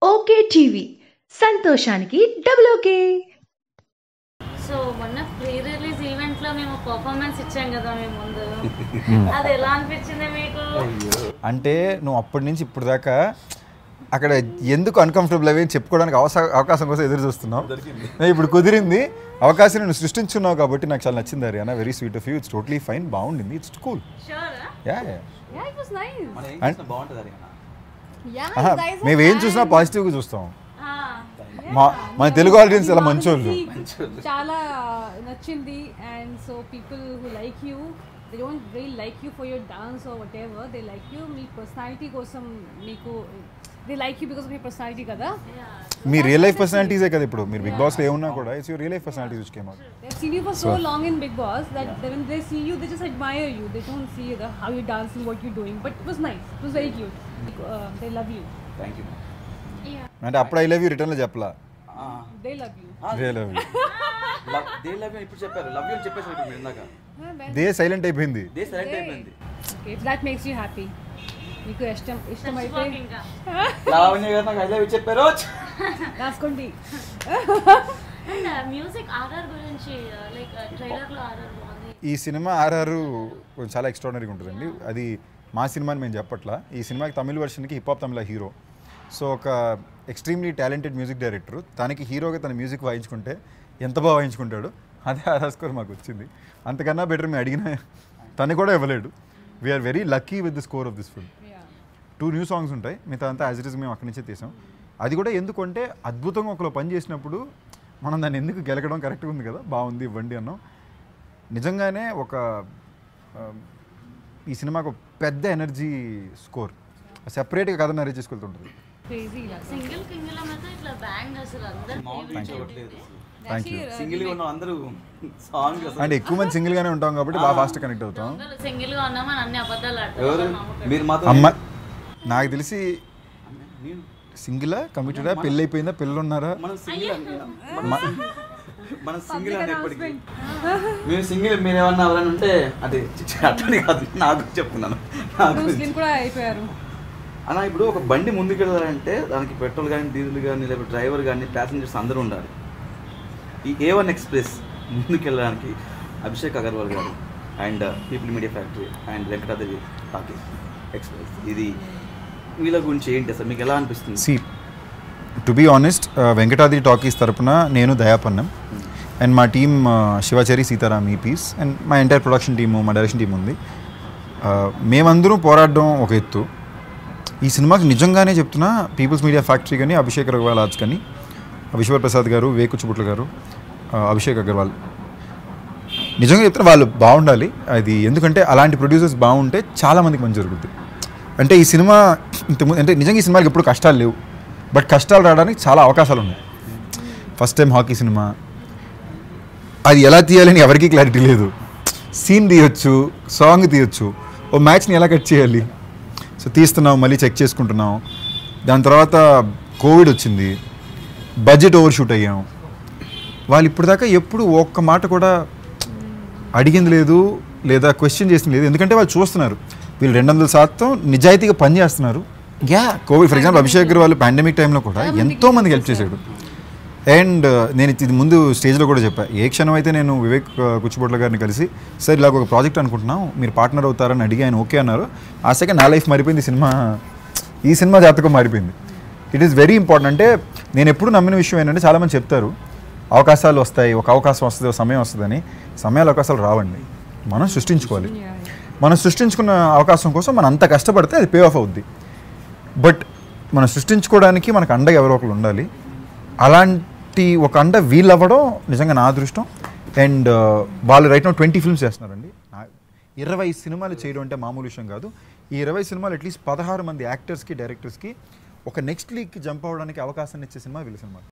Okay TV సంతోషానికి double okay so మొన్న pre release event లో మేము పర్ఫార్మెన్స్ ఇచ్చాం కదా మేము ముందు అది ఎలా అనిపించింది మీకు అంటే నువ్వు అప్పటి నుంచి ఇప్పుడు దాకా అక్కడ ఎందుకు అన్కంఫర్టబుల్ అవి అని చెప్పుకోవడానికి అవస- అవకాశం కోసం ఎదురు చూస్తున్నావు నేను ఇప్పుడు కుదిరింది అవకాశం నేను సృష్టించున్నావు కాబట్టి నాకు చాలా నచ్చింది అన్న very sweet of you it's totally fine బాగుండింది it's cool sure yeah Yeah, it was nice. మనం ఏం And- చేసినా బాగుంటుంది అది కదా. Yeah, ఆహా, you guys were మేము ఏం fans. చూసినా పాజిటివ్గా చూస్తాం Ah, మా మన తెలుగు ఆడియన్స్ చాలా మంచోళ్ళు మంచోళ్ళు. చాలా నచ్చింది and so people who like you they don't real like you for your dance or whatever they like you మీ పర్సనాలిటీ కోసం మీకు they like you because of మీ పర్సనాలిటీ కదా మీ రియల్ లైఫ్ పర్సనాలిటీసే కదా ఇప్పుడు మీరు బిగ్ బాస్లో ఏమున్నా కూడా it's your real life personalities which came out They've seen you for so long in Big Boss that they- when they see you, they just admire you. They don't see the, how you're dancing, what you're doing. But it was nice. It was very cute. Uh, they love you. Thank you. అంటే అప్పుడు I love you రిటర్న్లో చెప్పలా ఆ, They love you. They love you love- they love you అని ఇప్పుడు చెప్పారు love you అని చెప్పేసి ఇప్పుడు ఇందాక Huh, when- దే సైలెంట్ అయిపోయింది దే సెలెక్ట్ They- అయిపోయింది Okay, if that makes you happy. మీకు ఇష్టం ఇష్టమైతే చచ్చిపోక ఇంకా లావణ్య గారు నాకు ఐ లవ్ యూ చెప్పారు రాసుకోండి అండ్ మ్యూజిక్ ఆర్ఆర్ గురించి లైక్ ట్రైలర్ లో ఆర్ఆర్ బాగుంది ఈ సినిమా ఆర్ఆర్ చాలా ఎక్స్ట్రాడనరీగా ఉంటుందండి అది మా సినిమా అని మేము చెప్పట్లా ఈ సినిమాకి తమిళ వర్షన్కి hip hop Tamizha hero so ఒక ఎక్స్ట్రీమ్లీ టాలెంటెడ్ మ్యూజిక్ డైరెక్టర్ తనకి హీరోగా తన మ్యూజిక్ వాయించుకుంటే ఎంత బాగా వాయించుకుంటాడు అదే ఆర్ఆర్ స్కోర్ మాకు వచ్చింది అంతకన్నా బెటర్ మేము అడిగిన తను కూడా ఇవ్వలేడు we're very lucky with the score of this film two new songs ఉంటాయి మిగతా అంతా యాజ్ ఇట్ ఇస్ మేము అక్కడి నుంచే తీసాం అది కూడా ఎందుకంటే అద్భుతంగా ఒకలో పని చేసినప్పుడు మనం దాన్ని ఎందుకు గెలకడం కరెక్ట్గా ఉంది కదా బాగుంది ఇవ్వండి అన్నాం నిజంగానే ఒక ఆ, ఈ సినిమాకు ఒక పెద్ద ఎనర్జీ స్కోర్ సెపరేట్గా కథ నరేట్ చేసుకెళ్తుంటుంది క్రేజీ సింగిల్ కింగిల్ అయితే ఇట్లా బ్యాంగ్ అసలు అందరు థ్యాంక్ యూ సింగిల్ గా ఉన్న అందరూ సాంగ్ అంటే ఎక్కువ మంది సింగిల్గానే ఉంటాం కాబట్టి బాగా ఫాస్ట్ కనెక్ట్ అవుతాం సింగిల్ గా ఉన్నామని అన్ని అబద్ధాలు ఎవరు ఆడతారు మీరు మాతో అమ్మ నాకు తెలిసి నేను సింగిలా కమిటెడా పెళ్ళి అయిపోయిందా పిల్లలు ఉన్నారా మనం సింగిల్ మనం సింగిల్ అని ఎప్పటికీ మేము సింగిల్ మీరు ఏమన్నా ఎవరైనా ఉంటే అదే అట్లని కాదు నాకు చెప్తున్నాను నాకు ముస్లిం కూడా అయిపోయారు అన్న ఇప్పుడు ఒక బండి ముందుకు వెళ్ళాలంటే దానికి పెట్రోల్ కానీ డీజిల్ కానీ లేకపోతే డ్రైవర్ కానీ ప్యాసింజర్స్ అందరూ ఉండాలి ఈ ఏ వన్ ఎక్స్ప్రెస్ ముందుకు వెళ్ళడానికి అభిషేక్ అగర్వాల్ గారు and People Media Factory and Venkatadevi talkie express ఇది వీళ్ళ గురించి ఏంటి అసలు మీకు ఎలా అనిపిస్తుంది సి to be honest Venkatadri talkies తరపున నేను దయాపన్నం అండ్ మా టీమ్ శివాచారి సీతారాం ఈపీస్ అండ్ మా ఎంటైర్ ప్రొడక్షన్ టీము మా డైరెక్షన్ టీం ఉంది Uh, మేమందరం పోరాడడం ఒక ఎత్తు ఈ సినిమాకి నిజంగానే చెప్తున్నా పీపుల్స్ మీడియా ఫ్యాక్టరీ కానీ అభిషేక్ అగర్వాల్ ఆర్ట్స్ కానీ విశ్వర్ ప్రసాద్ గారు వేకు చుపుట్ల గారు uh, అభిషేక్ అగర్వాల్ నిజంగా చెప్తున్నా వాళ్ళు బాగుండాలి అది ఎందుకంటే అలాంటి ప్రొడ్యూసర్స్ బాగుంటే చాలా మందికి మంచి జరుగుద్ది అంటే ఈ సినిమా ఇంతకుముందు అంటే నిజంగా ఈ సినిమాకి ఎప్పుడు కష్టాలు లేవు బట్ కష్టాలు రావడానికి చాలా అవకాశాలు ఉన్నాయి ఫస్ట్ టైం హాకీ సినిమా అది ఎలా తీయాలని ఎవరికీ క్లారిటీ లేదు సీన్ తీయొచ్చు సాంగ్ తీయొచ్చు ఓ మ్యాచ్ని ఎలా కట్ చేయాలి సో తీస్తున్నాం మళ్ళీ చెక్ చేసుకుంటున్నాం దాని తర్వాత కోవిడ్ వచ్చింది బడ్జెట్ ఓవర్ షూట్ అయ్యాం వాళ్ళు ఇప్పటిదాకా ఎప్పుడు ఒక్క మాట కూడా అడిగింది లేదు లేదా క్వశ్చన్ చేసింది లేదు ఎందుకంటే వాళ్ళు చూస్తున్నారు వీళ్ళు రెండు వందల శాతం నిజాయితీగా పని చేస్తున్నారు యా కోవిడ్ ఫర్ ఎగ్జాంపుల్ అభిషేక్ గారు వాళ్ళు పాండమిక్ టైంలో కూడా ఎంతో మందికి హెల్ప్ చేశాడు అండ్ నేను ఇది ముందు స్టేజ్లో కూడా చెప్పా ఏ క్షణం అయితే నేను వివేక్ కుచ్చిబొట్ల గారిని కలిసి సార్ ఇలాగ ఒక ప్రాజెక్ట్ అనుకుంటున్నాం మీరు పార్ట్నర్ అవుతారని అడిగి ఆయన ఓకే అన్నారు ఆ సెకండ్ నా లైఫ్ మారిపోయింది ఈ సినిమా ఈ సినిమా జాతకం మారిపోయింది ఇట్ ఈస్ వెరీ ఇంపార్టెంట్ అంటే నేను ఎప్పుడు నమ్మిన విషయం ఏంటంటే చాలామంది చెప్తారు అవకాశాలు వస్తాయి ఒక అవకాశం వస్తుంది ఒక సమయం వస్తుందని సమయాలు అవకాశాలు రావండి మనం సృష్టించుకోవాలి మనం సృష్టించుకున్న అవకాశం కోసం మనం అంత కష్టపడితే అది పే ఆఫ్ అవుద్ది బట్ మనం సృష్టించుకోవడానికి మనకు అండగా ఎవరో ఒకరు ఉండాలి అలాంటి ఒక అండ వీళ్ళు అవ్వడం నిజంగా నా అదృష్టం అండ్ వాళ్ళు రైట్ నో ట్వంటీ ఫిల్మ్స్ చేస్తున్నారండి నా- ఇరవై సినిమాలు చేయడం అంటే మామూలు విషయం కాదు ఈ ఇరవై సినిమాలు అట్లీస్ట్ పదహారు మంది యాక్టర్స్కి డైరెక్టర్స్కి ఒక నెక్స్ట్ లీగ్కి జంప్ అవ్వడానికి అవకాశాన్ని ఇచ్చే సినిమా వీళ్ళ సినిమా